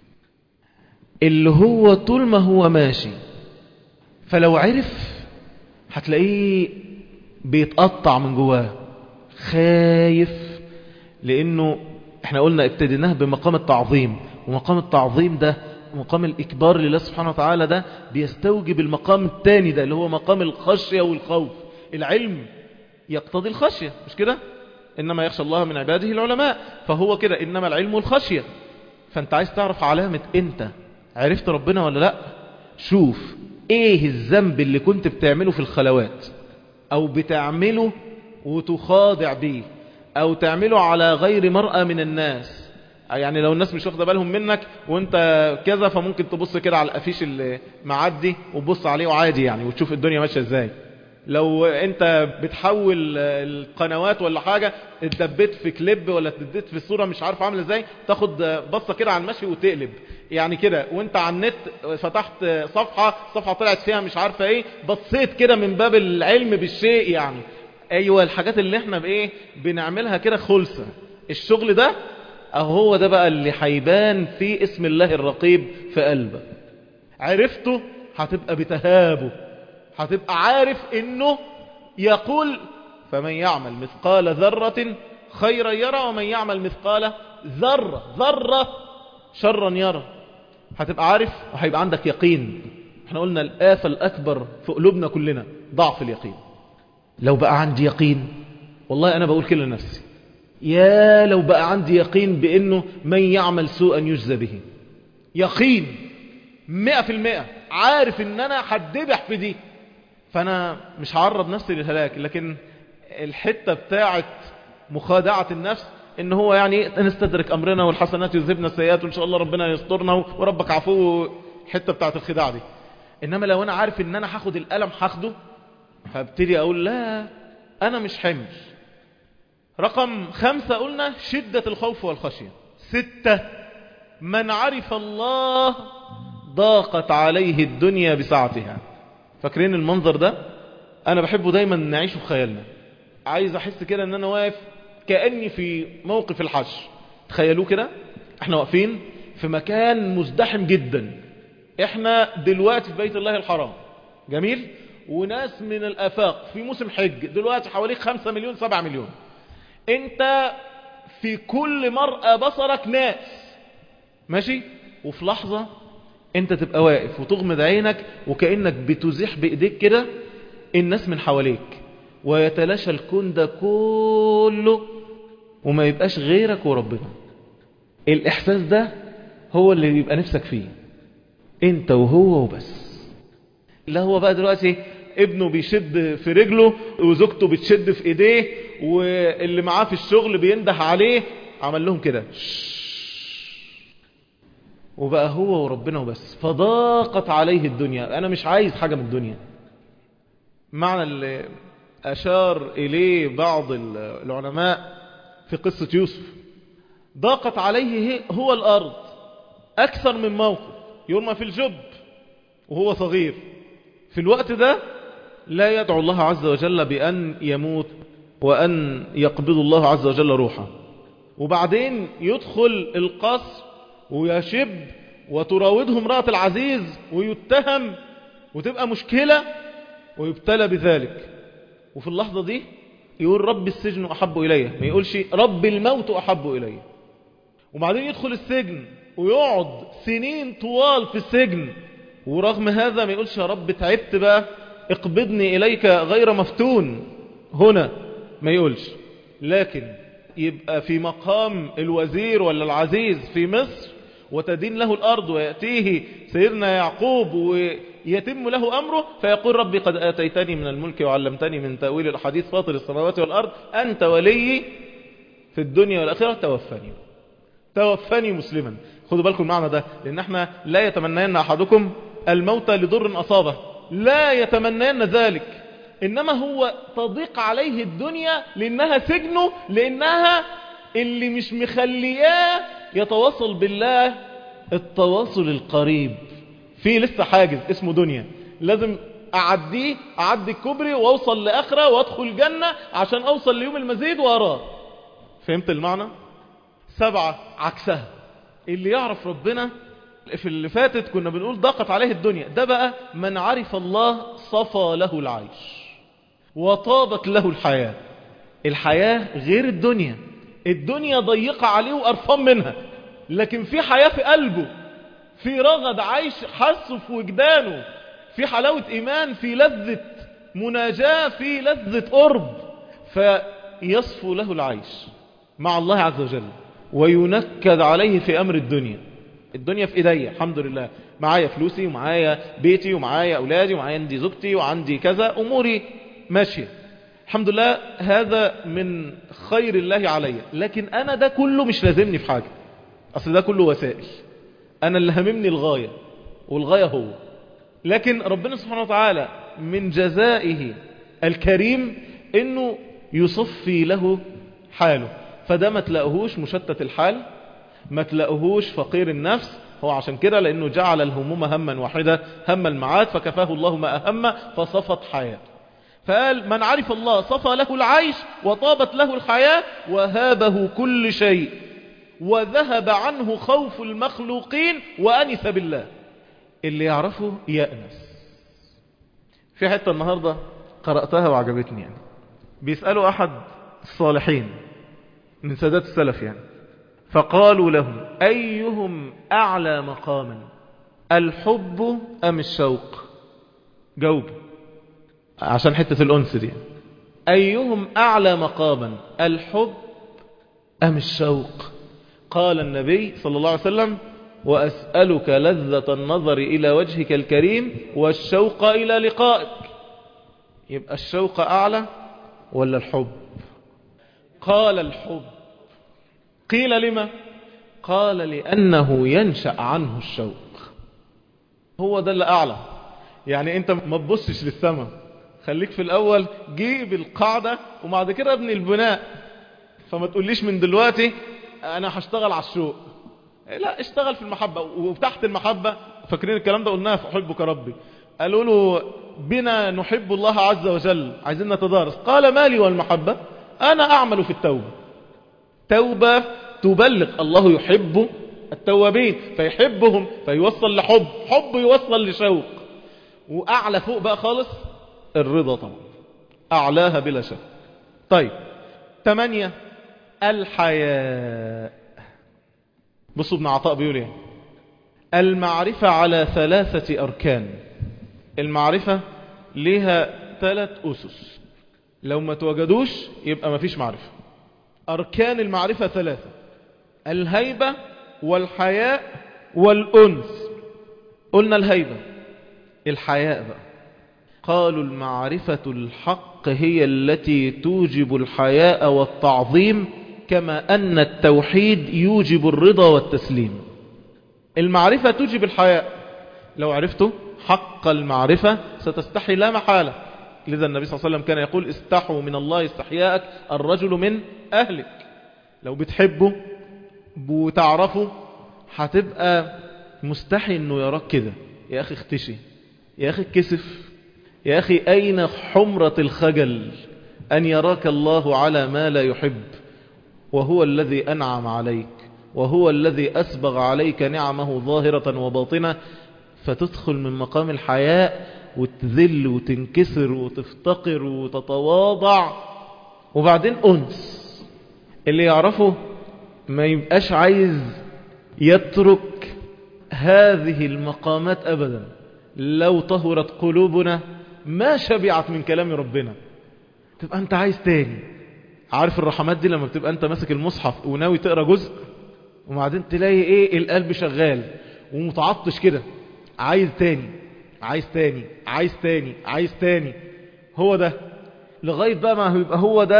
اللي هو طول ما هو ماشي فلو عرف هتلاقيه بيتقطع من جواه خايف لانه احنا قلنا ابتديناه بمقام التعظيم ومقام التعظيم ده مقام الإكبار لله سبحانه وتعالى ده بيستوجب المقام الثاني ده اللي هو مقام الخشية والخوف العلم يقتضي الخشية مش كده إنما يخشى الله من عباده العلماء فهو كده إنما العلم والخشية فأنت عايز تعرف علامة أنت عرفت ربنا ولا لا شوف ايه الذنب اللي كنت بتعمله في الخلوات او بتعمله وتخاضع بيه او تعمله على غير مرأة من الناس يعني لو الناس مش واخده بالهم منك وانت كذا فممكن تبص كده على الافيش اللي معدي وتبص عليه وعادي يعني وتشوف الدنيا ماشيه ازاي لو انت بتحول القنوات ولا حاجة اتدبت في كليب ولا اتدبت في صورة مش عارف عامله ازاي تاخد بصة كده على المشي وتقلب يعني كده وانت على النت فتحت صفحة صفحة طلعت فيها مش عارفة ايه بصيت كده من باب العلم بالشيء يعني ايوه الحاجات اللي احنا بايه بنعملها كده خلصة الشغل ده اهو ده بقى اللي هيبان في اسم الله الرقيب في قلبك عرفته هتبقى بتهابه هتبقى عارف انه يقول فمن يعمل مثقال ذرة خيرا يرى ومن يعمل مثقال ذرة ذرة شرا يرى هتبقى عارف وهيبقى عندك يقين احنا قلنا الآفة الأكبر في قلوبنا كلنا ضعف اليقين لو بقى عندي يقين والله أنا بقول كده لنفسي يا لو بقى عندي يقين بأنه من يعمل سوءا يجزى به يقين مئة في المئة عارف ان انا هتدبح في دي فانا مش هعرض نفسي للهلاك لكن الحتة بتاعت مخادعة النفس ان هو يعني نستدرك امرنا والحسنات يذهبنا السيئات وان شاء الله ربنا يسترنا وربك عفو الحتة بتاعت الخداع دي انما لو انا عارف ان انا هاخد الالم هاخده هبتدي اقول لا انا مش حمل رقم خمسة قلنا شدة الخوف والخشية ستة من عرف الله ضاقت عليه الدنيا بسعتها فاكرين المنظر ده انا بحبه دايما نعيشه في خيالنا عايز احس كده ان انا واقف كأني في موقف الحشر تخيلوه كده احنا واقفين في مكان مزدحم جدا احنا دلوقتي في بيت الله الحرام جميل وناس من الافاق في موسم حج دلوقتي حواليك خمسة مليون سبعة مليون انت في كل مرأة بصرك ناس ماشي وفي لحظة انت تبقى واقف وتغمض عينك وكأنك بتزيح بايديك كده الناس من حواليك ويتلاشى الكون ده كله وما يبقاش غيرك وربنا الاحساس ده هو اللي يبقى نفسك فيه انت وهو وبس لا هو بقى دلوقتي ابنه بيشد في رجله وزوجته بتشد في ايديه واللي معاه في الشغل بينده عليه عمل لهم كده وبقى هو وربنا وبس فضاقت عليه الدنيا انا مش عايز حاجة من الدنيا معنى اللي اشار اليه بعض العلماء في قصة يوسف ضاقت عليه هو الارض اكثر من موقف يرمى في الجب وهو صغير في الوقت ده لا يدعو الله عز وجل بأن يموت وأن يقبض الله عز وجل روحه وبعدين يدخل القصر ويشب وتراوده امرأة العزيز ويتهم وتبقى مشكلة ويبتلى بذلك وفي اللحظة دي يقول رب السجن أحب إليه ما يقولش رب الموت أحب إليه وبعدين يدخل السجن ويقعد سنين طوال في السجن ورغم هذا ما يقولش يا رب تعبت بقى اقبضني إليك غير مفتون هنا ما يقولش لكن يبقى في مقام الوزير ولا العزيز في مصر وتدين له الأرض ويأتيه سيدنا يعقوب ويتم له أمره فيقول ربي قد آتيتني من الملك وعلمتني من تأويل الحديث فاطر السماوات والأرض أنت ولي في الدنيا والآخرة توفني توفني مسلما خدوا بالكم المعنى ده لأن احنا لا يتمنين أحدكم الموت لضر أصابه لا يتمنين ذلك إنما هو تضيق عليه الدنيا لأنها سجنه لأنها اللي مش مخلياه يتواصل بالله التواصل القريب في لسه حاجز اسمه دنيا لازم أعديه أعدي الكبري وأوصل لآخرة وأدخل جنة عشان أوصل ليوم المزيد وأراه فهمت المعنى؟ سبعة عكسها اللي يعرف ربنا في اللي فاتت كنا بنقول ضاقت عليه الدنيا ده بقى من عرف الله صفى له العيش وطابت له الحياة الحياة غير الدنيا الدنيا ضيقة عليه وقرفان منها لكن في حياة في قلبه في رغد عايش حسه في وجدانه في حلاوة إيمان في لذة مناجاة في لذة قرب فيصفو له العيش مع الله عز وجل وينكد عليه في أمر الدنيا الدنيا في ايديا الحمد لله معايا فلوسي ومعايا بيتي ومعايا أولادي ومعايا عندي زوجتي وعندي كذا أموري ماشية الحمد لله هذا من خير الله علي لكن أنا ده كله مش لازمني في حاجة أصل ده كله وسائل أنا اللي هممني الغاية والغاية هو لكن ربنا سبحانه وتعالى من جزائه الكريم انه يصفي له حاله فده ما تلاقوهوش مشتت الحال ما تلاقوهوش فقير النفس هو عشان كده لانه جعل الهموم هما واحدة هم المعاد فكفاه الله ما أهم فصفت حياته فقال من عرف الله صفى له العيش وطابت له الحياة وهابه كل شيء وذهب عنه خوف المخلوقين وأنس بالله اللي يعرفه يأنس في حتة النهاردة قرأتها وعجبتني يعني بيسألوا أحد الصالحين من سادات السلف يعني فقالوا لهم أيهم أعلى مقاما الحب أم الشوق جاوب عشان حتة الأنس دي أيهم أعلى مقاما الحب أم الشوق قال النبي صلى الله عليه وسلم وأسألك لذة النظر إلى وجهك الكريم والشوق إلى لقائك يبقى الشوق أعلى ولا الحب قال الحب قيل لما قال لأنه ينشأ عنه الشوق هو ده اللي أعلى يعني أنت ما تبصش للسماء خليك في الأول جيب القاعدة وبعد كده ابني البناء فما تقوليش من دلوقتي أنا هشتغل على الشوق لا اشتغل في المحبة وتحت المحبة فاكرين الكلام ده قلناه في أحبك ربي قالوا له بنا نحب الله عز وجل عايزين نتدارس قال مالي والمحبة أنا أعمل في التوبة توبة تبلغ الله يحب التوابين فيحبهم فيوصل لحب حب يوصل لشوق وأعلى فوق بقى خالص الرضا طبعا أعلاها بلا شك طيب ثمانية الحياء بصوا ابن عطاء بيقول ايه المعرفة على ثلاثة أركان المعرفة لها ثلاث أسس لو ما توجدوش يبقى ما فيش معرفة أركان المعرفة ثلاثة الهيبة والحياء والأنس قلنا الهيبة الحياء بقى قالوا المعرفة الحق هي التي توجب الحياء والتعظيم كما أن التوحيد يوجب الرضا والتسليم المعرفة توجب الحياء لو عرفته حق المعرفة ستستحي لا محالة لذا النبي صلى الله عليه وسلم كان يقول استحوا من الله استحياءك الرجل من أهلك لو بتحبه وتعرفه هتبقى مستحي انه يراك كده يا اخي اختشي يا اخي اتكسف يا اخي اين حمرة الخجل ان يراك الله على ما لا يحب وهو الذي انعم عليك وهو الذي اسبغ عليك نعمه ظاهرة وباطنة فتدخل من مقام الحياء وتذل وتنكسر وتفتقر وتتواضع وبعدين أنس اللي يعرفه ما يبقاش عايز يترك هذه المقامات أبدا لو طهرت قلوبنا ما شبعت من كلام ربنا تبقى أنت عايز تاني عارف الرحمات دي لما بتبقى أنت ماسك المصحف وناوي تقرأ جزء وبعدين تلاقي إيه القلب شغال ومتعطش كده عايز تاني عايز تاني عايز تاني عايز تاني هو ده لغاية بقى ما يبقى هو ده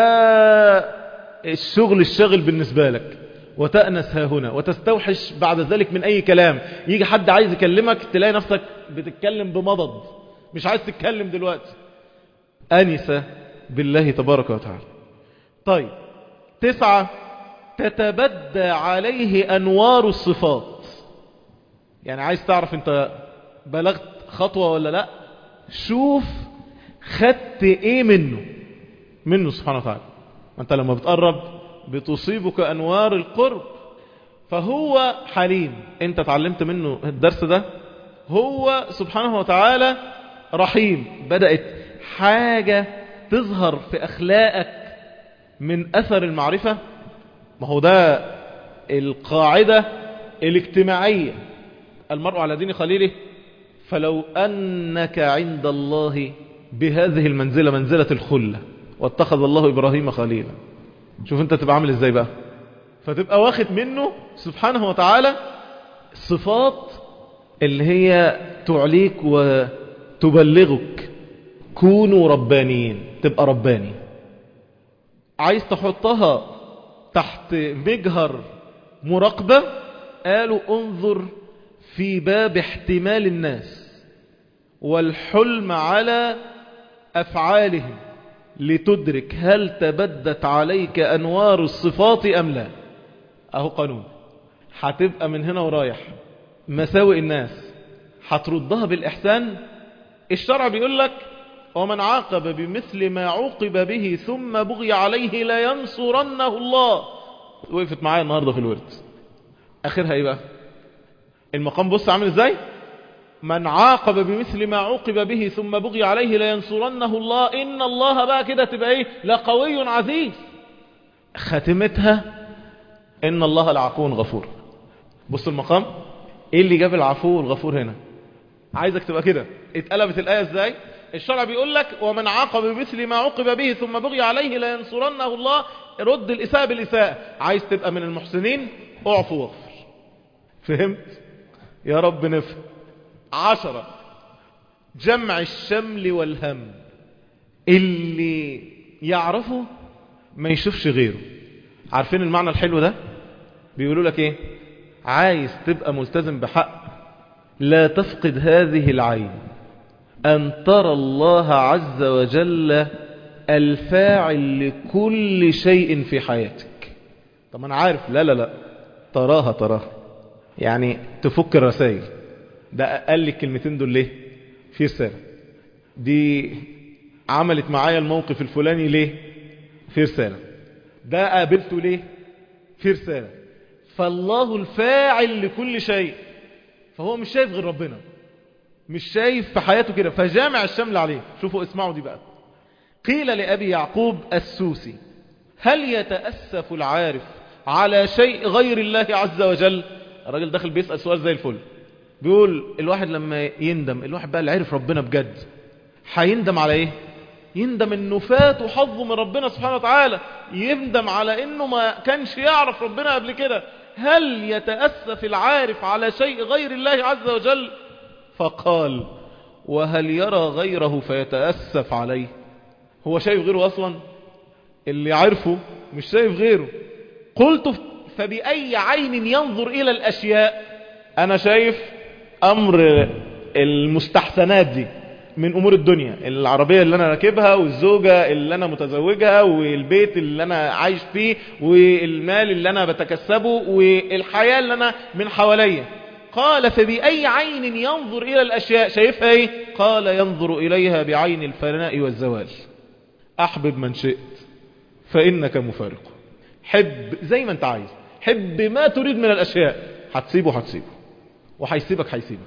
الشغل الشغل بالنسبة لك وتأنس ها هنا وتستوحش بعد ذلك من أي كلام يجي حد عايز يكلمك تلاقي نفسك بتتكلم بمضض مش عايز تتكلم دلوقتي أنس بالله تبارك وتعالى طيب تسعة تتبدى عليه أنوار الصفات يعني عايز تعرف انت بلغت خطوة ولا لا شوف خدت ايه منه منه سبحانه وتعالى انت لما بتقرب بتصيبك انوار القرب فهو حليم انت اتعلمت منه الدرس ده هو سبحانه وتعالى رحيم بدأت حاجة تظهر في أخلاقك من أثر المعرفة ما هو ده القاعدة الاجتماعية المرء على دين خليله فلو أنك عند الله بهذه المنزلة منزلة الخلة واتخذ الله إبراهيم خليلا شوف انت تبقى عامل ازاي بقى فتبقى واخد منه سبحانه وتعالى صفات اللي هي تعليك وتبلغك كونوا ربانيين تبقى رباني عايز تحطها تحت مجهر مراقبة قالوا انظر في باب احتمال الناس والحلم على أفعالهم لتدرك هل تبدت عليك أنوار الصفات أم لا أهو قانون هتبقى من هنا ورايح مساوئ الناس هتردها بالإحسان الشرع بيقول لك ومن عاقب بمثل ما عوقب به ثم بغي عليه لا ينصرنه الله وقفت معايا النهاردة في الورد آخرها ايه بقى المقام بص عامل ازاي من عاقب بمثل ما عوقب به ثم بغي عليه لينصرنه الله إن الله بقى كده تبقى ايه لقوي عزيز ختمتها إن الله لعفو غفور بص المقام ايه اللي جاب العفو والغفور هنا عايزك تبقى كده اتقلبت الآية ازاي الشرع بيقول لك ومن عاقب بمثل ما عوقب به ثم بغي عليه لينصرنه الله رد الإساءة بالإساءة عايز تبقى من المحسنين اعف واغفر فهمت يا رب نفهم عشرة جمع الشمل والهم اللي يعرفه ما يشوفش غيره عارفين المعنى الحلو ده بيقولوا لك ايه عايز تبقى ملتزم بحق لا تفقد هذه العين أن ترى الله عز وجل الفاعل لكل شيء في حياتك طب أنا عارف لا لا لا تراها تراها يعني تفك الرسائل ده قال لي الكلمتين دول ليه في رسالة دي عملت معايا الموقف الفلاني ليه في رسالة ده قابلته ليه في رسالة فالله الفاعل لكل شيء فهو مش شايف غير ربنا مش شايف في حياته كده فجامع الشمل عليه شوفوا اسمعوا دي بقى قيل لأبي يعقوب السوسي هل يتأسف العارف على شيء غير الله عز وجل الراجل داخل بيسأل سؤال زي الفل بيقول الواحد لما يندم الواحد بقى اللي عرف ربنا بجد هيندم على ايه يندم انه فاته حظه من ربنا سبحانه وتعالى يندم على انه ما كانش يعرف ربنا قبل كده هل يتأسف العارف على شيء غير الله عز وجل فقال وهل يرى غيره فيتأسف عليه هو شايف غيره أصلا اللي عرفه مش شايف غيره قلت فبأي عين ينظر إلى الأشياء أنا شايف أمر المستحسنات دي من أمور الدنيا العربية اللي أنا راكبها والزوجة اللي أنا متزوجها والبيت اللي أنا عايش فيه والمال اللي أنا بتكسبه والحياة اللي أنا من حواليا قال فبأي عين ينظر إلى الأشياء شايفها إيه قال ينظر إليها بعين الفناء والزوال أحبب من شئت فإنك مفارق حب زي ما أنت عايز حب ما تريد من الأشياء هتسيبه هتسيبه وهيسيبك هيسيبك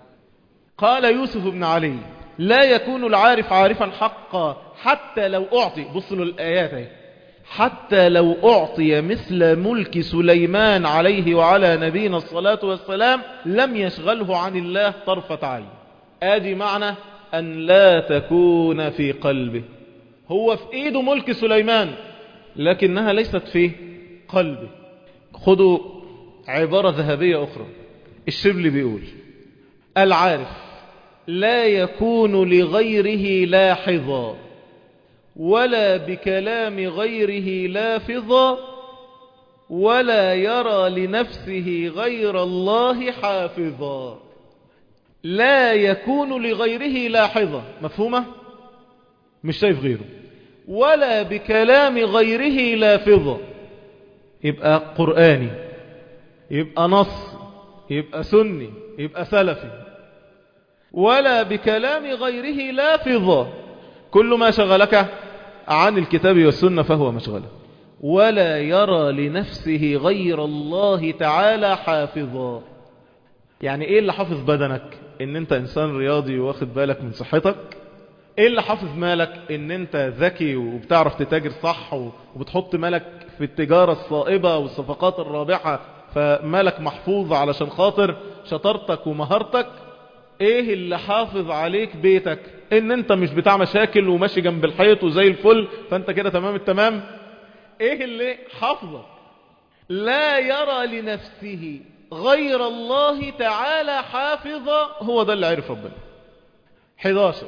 قال يوسف بن علي لا يكون العارف عارفا حقا حتى لو أعطي بصوا للآيات اهي حتى لو أعطي مثل ملك سليمان عليه وعلى نبينا الصلاة والسلام لم يشغله عن الله طرفة عين آدي معنى أن لا تكون في قلبه هو في إيده ملك سليمان لكنها ليست في قلبه خذوا عبارة ذهبية أخرى الشبل بيقول العارف لا يكون لغيره لاحظا ولا بكلام غيره لافظا ولا يرى لنفسه غير الله حافظا لا يكون لغيره لاحظا مفهومة؟ مش شايف غيره ولا بكلام غيره لافظا يبقى قرآني يبقى نص يبقى سني يبقى سلفي ولا بكلام غيره لافظا كل ما شغلك عن الكتاب والسنة فهو مشغله ولا يرى لنفسه غير الله تعالى حافظا يعني ايه اللي حافظ بدنك ان انت انسان رياضي واخد بالك من صحتك ايه اللي حافظ مالك ان انت ذكي وبتعرف تتاجر صح وبتحط مالك في التجارة الصائبة والصفقات الرابحة فمالك محفوظ علشان خاطر شطارتك ومهارتك ايه اللي حافظ عليك بيتك ان انت مش بتاع مشاكل وماشي جنب الحيط وزي الفل فانت كده تمام التمام ايه اللي حافظك لا يرى لنفسه غير الله تعالى حافظا هو ده اللي عرف ربنا 11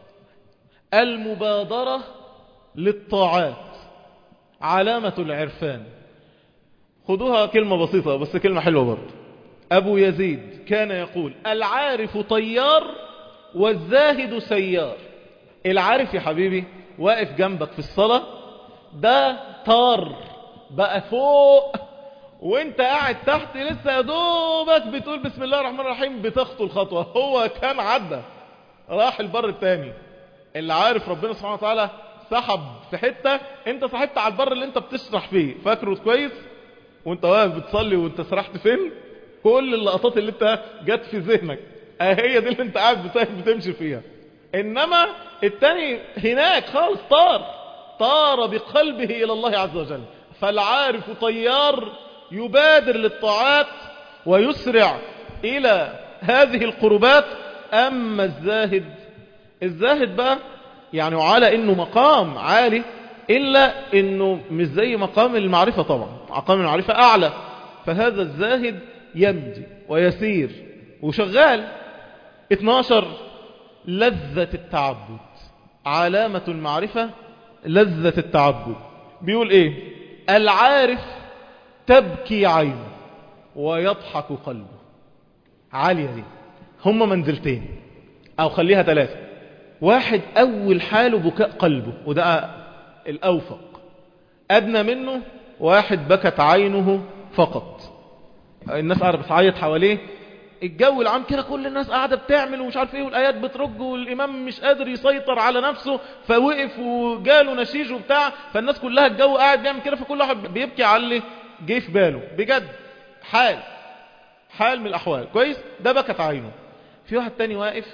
المبادرة للطاعات علامة العرفان خدوها كلمة بسيطة بس كلمة حلوة برضه أبو يزيد كان يقول العارف طيار والزاهد سيار العارف يا حبيبي واقف جنبك في الصلاة ده طار بقى فوق وانت قاعد تحت لسه يا دوبك بتقول بسم الله الرحمن الرحيم بتخطو الخطوة هو كان عدى راح البر التاني اللي عارف ربنا سبحانه وتعالى سحب في حتة انت سحبت على البر اللي انت بتسرح فيه فاكره كويس وانت واقف بتصلي وانت سرحت فين كل اللقطات اللي انت جت في ذهنك هي دي اللي انت قاعد بتمشي فيها انما التاني هناك خالص طار طار بقلبه الى الله عز وجل فالعارف طيار يبادر للطاعات ويسرع الى هذه القربات اما الزاهد الزاهد بقى يعني على انه مقام عالي إلا أنه مش زي مقام المعرفة طبعا مقام المعرفة أعلى فهذا الزاهد يمضي ويسير وشغال 12 لذة التعبد علامة المعرفة لذة التعبد بيقول ايه العارف تبكي عينه ويضحك قلبه عالية دي هما منزلتين او خليها ثلاثة واحد اول حاله بكاء قلبه وده الاوفق ادنى منه واحد بكت عينه فقط الناس قاعدة بتعيط حواليه الجو العام كده كل الناس قاعدة بتعمل ومش عارف ايه والآيات بترج والإمام مش قادر يسيطر على نفسه فوقف وجاله نشيج وبتاع فالناس كلها الجو قاعد بيعمل كده فكل واحد بيبكي على اللي جه في باله بجد حال حال من الأحوال كويس ده بكت عينه في واحد تاني واقف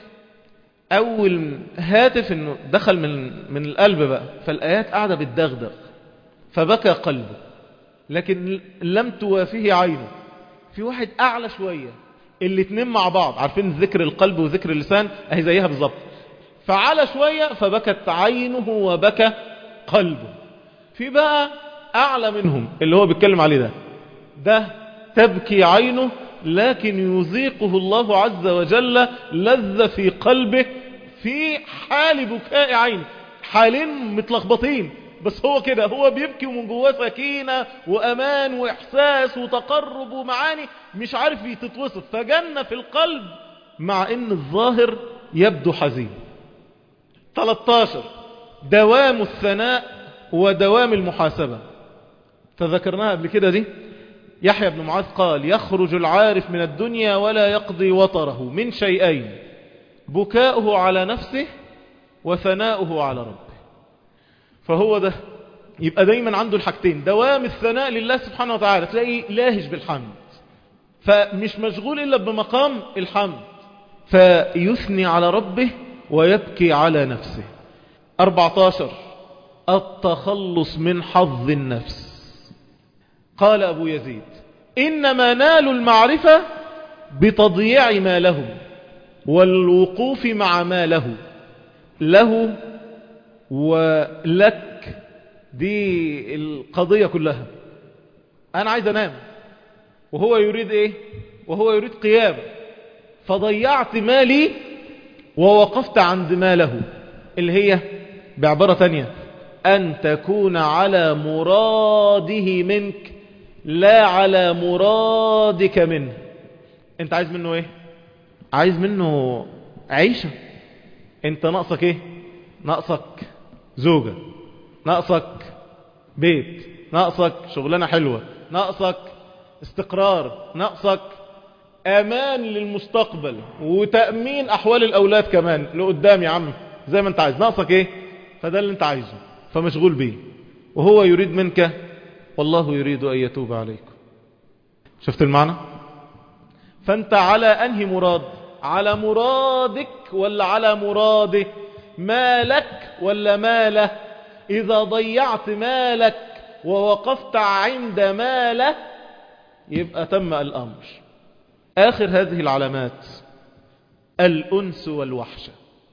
أول هاتف انه دخل من من القلب بقى فالآيات قاعدة بتدغدغ فبكى قلبه لكن لم توافيه عينه في واحد أعلى شوية الاتنين مع بعض عارفين ذكر القلب وذكر اللسان اهي زيها بالظبط فعلى شوية فبكت عينه وبكى قلبه في بقى أعلى منهم اللي هو بيتكلم عليه ده ده تبكي عينه لكن يذيقه الله عز وجل لذة في قلبه في حال بكاء عين حالين متلخبطين بس هو كده هو بيبكي ومن جواه سكينة وأمان وإحساس وتقرب ومعاني مش عارف تتوصف فجنة في القلب مع ان الظاهر يبدو حزين 13 دوام الثناء ودوام المحاسبة تذكرناها قبل كده دي يحيى بن معاذ قال يخرج العارف من الدنيا ولا يقضي وطره من شيئين بكاؤه على نفسه وثناؤه على ربه فهو ده يبقى دايما عنده الحاجتين دوام الثناء لله سبحانه وتعالى تلاقي لاهج بالحمد فمش مشغول إلا بمقام الحمد فيثني على ربه ويبكي على نفسه 14 التخلص من حظ النفس قال أبو يزيد إنما نالوا المعرفة بتضييع ما لهم والوقوف مع ما له له ولك دي القضية كلها أنا عايز أنام وهو يريد إيه وهو يريد قيام فضيعت مالي ووقفت عند ما له اللي هي بعبارة تانية أن تكون على مراده منك لا على مرادك منه انت عايز منه ايه عايز منه عيشة انت ناقصك ايه ناقصك زوجة ناقصك بيت ناقصك شغلانة حلوة ناقصك استقرار ناقصك امان للمستقبل وتأمين احوال الاولاد كمان لقدام يا عم زي ما انت عايز ناقصك ايه فده اللي انت عايزه فمشغول بيه وهو يريد منك والله يريد ان يتوب عليكم شفت المعنى فانت على انهي مراد على مرادك ولا على مراده مالك ولا ماله اذا ضيعت مالك ووقفت عند ماله يبقى تم الامر آخر هذه العلامات الأنس والوحشة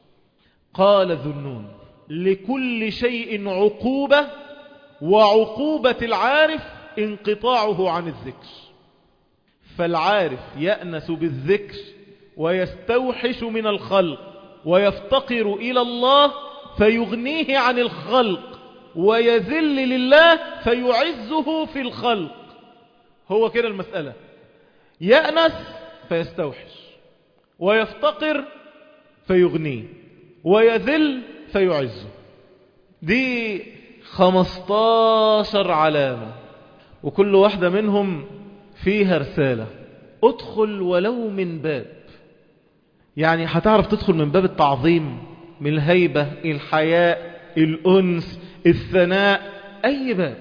قال ذنون لكل شيء عقوبة وعقوبة العارف انقطاعه عن الذكر فالعارف يأنس بالذكر ويستوحش من الخلق ويفتقر إلى الله فيغنيه عن الخلق ويذل لله فيعزه في الخلق هو كده المسألة يأنس فيستوحش ويفتقر فيغنيه ويذل فيعزه دي خمستاشر علامة وكل واحدة منهم فيها رسالة ادخل ولو من باب يعني هتعرف تدخل من باب التعظيم من الهيبة الحياء الأنس الثناء أي باب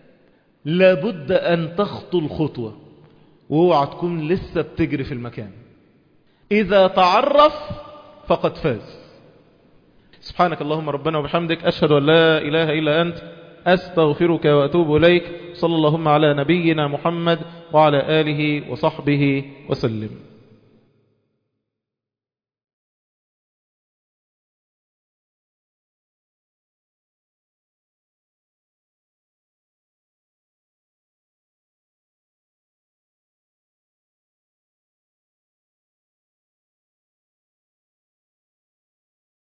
لابد أن تخطو الخطوة واوعى تكون لسه بتجري في المكان إذا تعرف فقد فاز سبحانك اللهم ربنا وبحمدك أشهد أن لا إله إلا أنت أستغفرك وأتوب إليك صلى اللهم على نبينا محمد وعلى آله وصحبه وسلم